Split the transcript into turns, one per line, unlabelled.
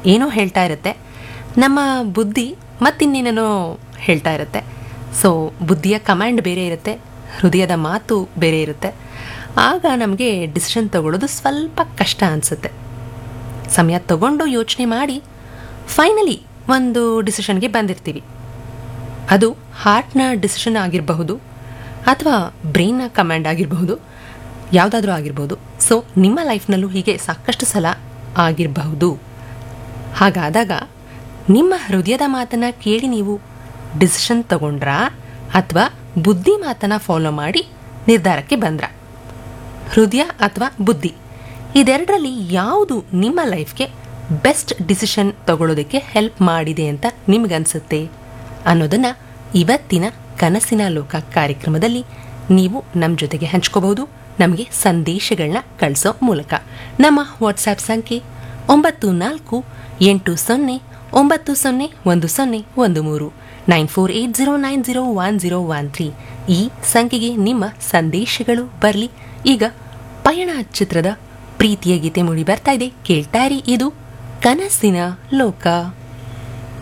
ಏನೋ ಹೇಳ್ತಾ ಇರುತ್ತೆ ನಮ್ಮ ಬುದ್ಧಿ ಮತ್ತಿನ್ನೇನೇನೋ ಹೇಳ್ತಾ ಇರುತ್ತೆ ಸೊ ಬುದ್ಧಿಯ ಕಮಾಂಡ್ ಬೇರೆ ಇರುತ್ತೆ ಹೃದಯದ ಮಾತು ಬೇರೆ ಇರುತ್ತೆ ಆಗ ನಮಗೆ ಡಿಸಿಷನ್ ತಗೊಳ್ಳೋದು ಸ್ವಲ್ಪ ಕಷ್ಟ ಅನಿಸುತ್ತೆ ಸಮಯ ತಗೊಂಡು ಯೋಚನೆ ಮಾಡಿ ಫೈನಲಿ ಒಂದು ಡಿಸಿಷನ್ಗೆ ಬಂದಿರ್ತೀವಿ ಅದು ಹಾರ್ಟ್ನ ಡಿಸಿಷನ್ ಆಗಿರಬಹುದು ಅಥವಾ ಬ್ರೈನ್ನ ಕಮಾಂಡ್ ಆಗಿರಬಹುದು ಯಾವುದಾದ್ರೂ ಆಗಿರ್ಬೋದು ಸೊ ನಿಮ್ಮ ಲೈಫ್ನಲ್ಲೂ ಹೀಗೆ ಸಾಕಷ್ಟು ಸಲ ಆಗಿರಬಹುದು ಹಾಗಾದಾಗ ನಿಮ್ಮ ಹೃದಯದ ಮಾತನ್ನು ಕೇಳಿ ನೀವು ಡಿಸಿಷನ್ ತಗೊಂಡ್ರಾ ಅಥವಾ ಬುದ್ಧಿ ಮಾತನ್ನು ಫಾಲೋ ಮಾಡಿ ನಿರ್ಧಾರಕ್ಕೆ ಬಂದ್ರಾ ಹೃದಯ ಅಥವಾ ಬುದ್ಧಿ ಇದೆರಡರಲ್ಲಿ ಯಾವುದು ನಿಮ್ಮ ಲೈಫ್ಗೆ ಬೆಸ್ಟ್ ಡಿಸಿಷನ್ ತಗೊಳ್ಳೋದಕ್ಕೆ ಹೆಲ್ಪ್ ಮಾಡಿದೆ ಅಂತ ನಿಮಗನ್ಸುತ್ತೆ ಅನ್ನೋದನ್ನು ಇವತ್ತಿನ ಕನಸಿನ ಲೋಕ ಕಾರ್ಯಕ್ರಮದಲ್ಲಿ ನೀವು ನಮ್ಮ ಜೊತೆಗೆ ಹಂಚ್ಕೋಬಹುದು ನಮಗೆ ಸಂದೇಶಗಳನ್ನ ಕಳಿಸೋ ಮೂಲಕ ನಮ್ಮ ವಾಟ್ಸ್ಆ್ಯಪ್ ಸಂಖ್ಯೆ ಒಂಬತ್ತು ನಾಲ್ಕು ಎಂಟು ಸೊನ್ನೆ ಒಂಬತ್ತು ಸೊನ್ನೆ ಒಂದು ಸೊನ್ನೆ ಒಂದು ಮೂರು nine four eight zero nine zero one zero one three ಈ ಸಂಖ್ಯೆಗೆ ನಿಮ್ಮ ಸಂದೇಶಗಳು ಬರಲಿ ಈಗ ಪಯಣ ಚಿತ್ರದ ಪ್ರೀತಿಯ ಗೀತೆ ಮೂಡಿ ಬರ್ತಾ ಇದೆ ಕೇಳ್ತಾ ಇರಿ ಇದು ಕನಸಿನ ಲೋಕ